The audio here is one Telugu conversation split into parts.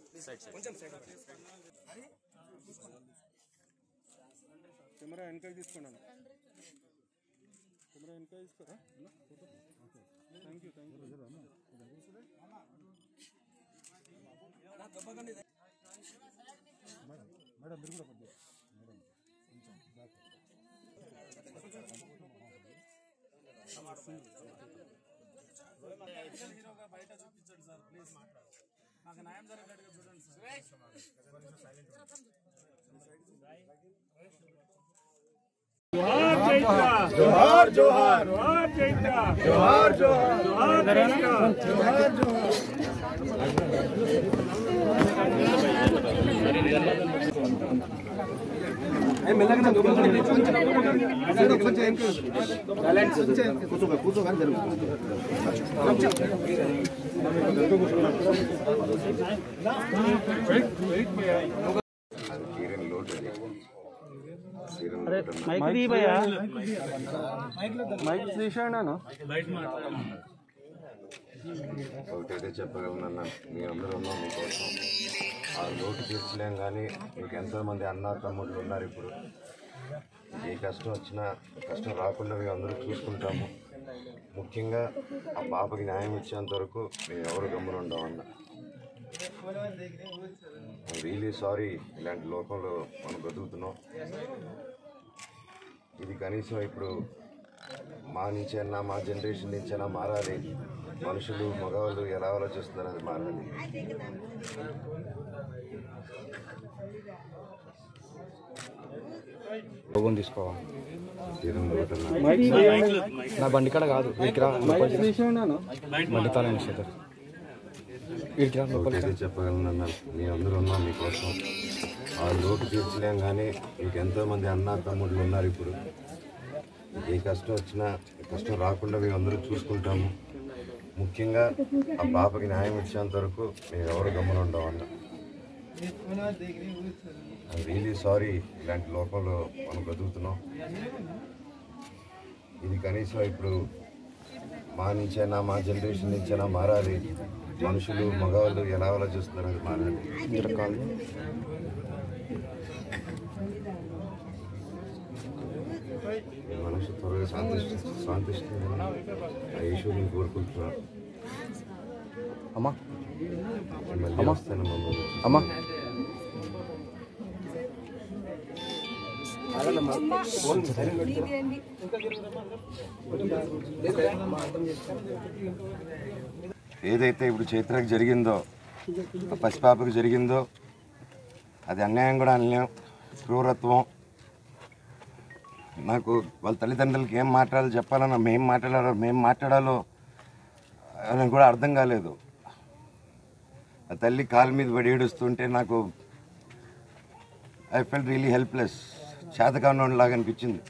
కెమెరా వెనకాల తీసుకోండి కెమెరా వెనకాల తీసుకోరా thank you thank you madam మీరు కూడా కొద్దిగా మేడం కొంచెం బ్యాక్ బయట చూపించండి సార్ ప్లీజ్ నాకు న్యాయం జరిగేట్టుగా చూడండి సార్ జోహార్ జోహార్ జోహార్ చైత్ర జోహార్ జోహార్ జోహార్ చైత్ర మైక్ తీసాను ఒకటైతే చెప్పగలనన్నా మీ అందరూ ఉన్నాం మీకోసం ఆ లోటు తీర్చలేం కానీ మీకు ఎంతోమంది అన్న తమ్ముళ్ళు ఉన్నారు ఇప్పుడు ఏ కష్టం వచ్చినా కష్టం రాకుండా మేము అందరూ చూసుకుంటాము ముఖ్యంగా ఆ పాపకి న్యాయం ఇచ్చేంత వరకు మేము ఎవరు గమ్మున ఉండమన్న రియలీ సారీ ఇలాంటి లోకంలో మనం బ్రతుకుతున్నాం ఇది కనీసం ఇప్పుడు మా నుంచైనా మా జనరేషన్ నుంచైనా మారాలి మనుషులు మగవాళ్ళు ఎలా ఆలోచిస్తున్నారు అది మారాలి లోగోని తీసుకోవాలి తీరం లోటన్నా. నా బండి కాడ కాదు వీడికి రా లోపలికి రా. తీసాను బండి తాళం ఇస్తారు వీడికి రా లోపలికి ఒకటైతే చెప్పగలనన్నా మీ అందరూ ఉన్నాం మీకోసం ఆ లోటు తీర్చలేం కానీ మీకు ఎంతోమంది అన్న తమ్ముళ్ళు ఉన్నారు ఇప్పుడు ఏ కష్టం వచ్చినా కష్టం రాకుండా మేము అందరూ చూసుకుంటాము ముఖ్యంగా ఆ పాపకి న్యాయం ఇచ్చేంత వరకు మేము ఎవరు గమ్మున ఉండమన్న రియలీ సారీ ఇలాంటి లోకంలో మనం బ్రతుకుతున్నాం ఇది కనీసం ఇప్పుడు మా నుంచైనా మా జనరేషన్ నుంచైనా మారాలి మనుషులు మగవాళ్ళు ఎలా ఆలోచిస్తున్నారు అది మారాలి రకాలు మనుషులు త్వరగా శాంతిష్ట శాంతిష్ట ఆ ఈశ్వరుని కోరుకుంటున్నాను అమ్మా మళ్ళీ వస్తాను మమ్మల్ని అమ్మా ఏదైతే ఇప్పుడు చైత్రకు జరిగిందో ఆ పసిపాపకు జరిగిందో అది అన్యాయం కూడా అనలేం క్రూరత్వం నాకు వాళ్ళ తల్లిదండ్రులకి ఏం మాట్లాడాలో చెప్పాలన్నా మేం మాట్లాడాలో మేం మాట్లాడాలో అని కూడా అర్థం కాలేదు ఆ తల్లి కాలు మీద పడి ఏడుస్తుంటే నాకు ఐ ఫెల్ రియలీ హెల్ప్లెస్ లాగా అనిపించింది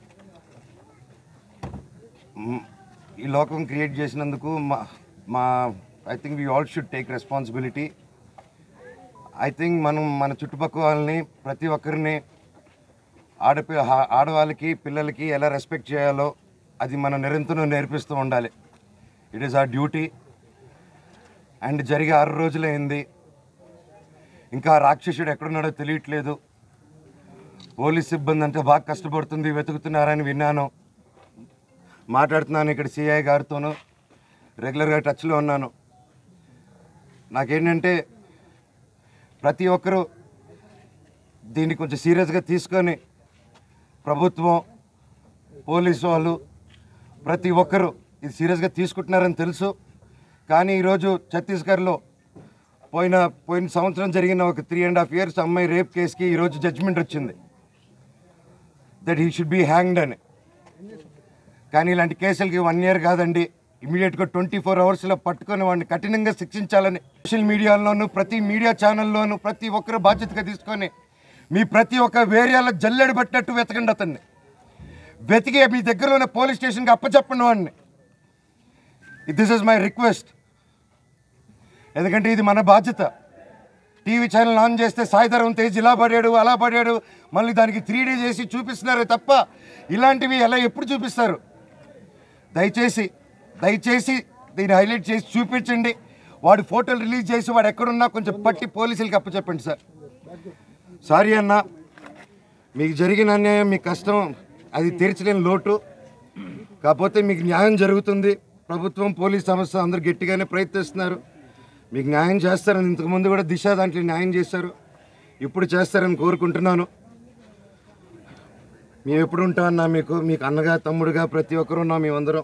మ్, ఈ లోకం క్రియేట్ చేసినందుకు మా మా I think we all should take responsibility I think మనం మన చుట్టుపక్కల వాళ్ళని ప్రతి ఒక్కరిని ఆడపి ఆ- ఆడవాళ్ళకి పిల్లలకి ఎలా రెస్పెక్ట్ చేయాలో అది మనం నిరంతరం నేర్పిస్తూ ఉండాలి it is our duty and జరిగి ఆరు రోజులైంది ఇంకా ఆ రాక్షసుడు ఎక్కడున్నాడో తెలియట్లేదు పోలీస్ సిబ్బంది అంటే బాగా కష్టపడుతుంది వెతుకుతున్నారని విన్నాను మాట్లాడుతున్నాను ఇక్కడ సిఐ గారితోనూ రెగ్యులర్గా టచ్లో ఉన్నాను నాకేంటంటే ప్రతి ఒక్కరూ దీన్ని కొంచెం సీరియస్గా తీసుకొని ప్రభుత్వం పోలీసు వాళ్ళు ప్రతి ఒక్కరూ ఇది సీరియస్గా తీసుకుంటున్నారని తెలుసు కానీ ఈరోజు ఛత్తీస్గఢ్లో పోయిన పోయిన సంవత్సరం జరిగిన ఒక త్రీ అండ్ హాఫ్ ఇయర్స్ అమ్మాయి రేప్ కేసుకి ఈరోజు జడ్జిమెంట్ వచ్చింది that he should be hanged అని కానీ ఇలాంటి కేసులకి వన్ ఇయర్ కాదండి ఇమీడియట్గా ట్వంటీ ఫోర్ అవర్స్లో పట్టుకొని వాడిని కఠినంగా శిక్షించాలని సోషల్ మీడియాలోను ప్రతి మీడియా ఛానల్లోనూ ప్రతి ఒక్కరు బాధ్యతగా తీసుకొని మీ ప్రతి ఒక్క వేరియాలో జల్లెడ పట్టినట్టు వెతకండి అతన్ని వెతికి మీ దగ్గర ఉన్న పోలీస్ స్టేషన్కి అప్పచెప్పండి వాడిని దిస్ ఇస్ మై రిక్వెస్ట్ ఎందుకంటే ఇది మన బాధ్యత టీవీ ఛానల్ ఆన్ చేస్తే సాయిధరం తేజ్ ఇలా పడాడు అలా పడాడు మళ్ళీ దానికి త్రీ డీ చేసి చూపిస్తున్నారు తప్ప ఇలాంటివి ఎలా ఎప్పుడు చూపిస్తారు దయచేసి దయచేసి దీన్ని హైలైట్ చేసి చూపించండి వాడి ఫోటోలు రిలీజ్ చేసి వాడు ఎక్కడున్నా కొంచెం పట్టి పోలీసులకి అప్పచెప్పండి సార్ సారీ అన్న మీకు జరిగిన అన్యాయం మీ కష్టం అది తీర్చలేని లోటు కాకపోతే మీకు న్యాయం జరుగుతుంది ప్రభుత్వం పోలీస్ సంస్థ అందరూ గట్టిగానే ప్రయత్నిస్తున్నారు మీకు న్యాయం చేస్తారని ఇంతకుముందు కూడా దిశ దాంట్లో న్యాయం చేశారు ఇప్పుడు చేస్తారని కోరుకుంటున్నాను మేము ఎప్పుడు ఉంటామన్నా మీకు మీకు అన్నగా తమ్ముడుగా ప్రతి ఒక్కరు ఉన్నాం మేమందరం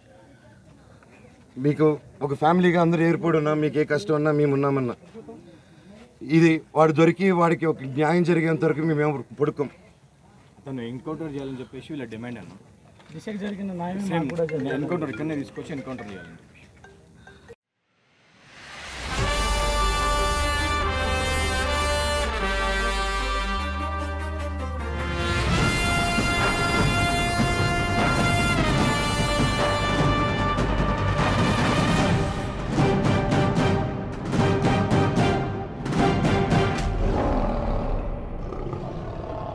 మీకు ఒక ఫ్యామిలీగా అందరూ ఏర్పడి ఉన్నాం మీకు ఏ కష్టం ఉన్నా మేము ఉన్నామన్నా ఇది వాడు దొరికి వాడికి ఒక న్యాయం జరిగేంత వరకు మేము పడుకోం తను ఎన్కౌంటర్ చేయాలని చెప్పేసి వీళ్ళ డిమాండ్ అన్న దిశకు జరిగిన న్యాయం మాకు కూడా జరిగింది. ఎన్కౌంటర్ ఇక్కడనే తీసుకొచ్చి ఎన్కౌంటర్ చేయాలండి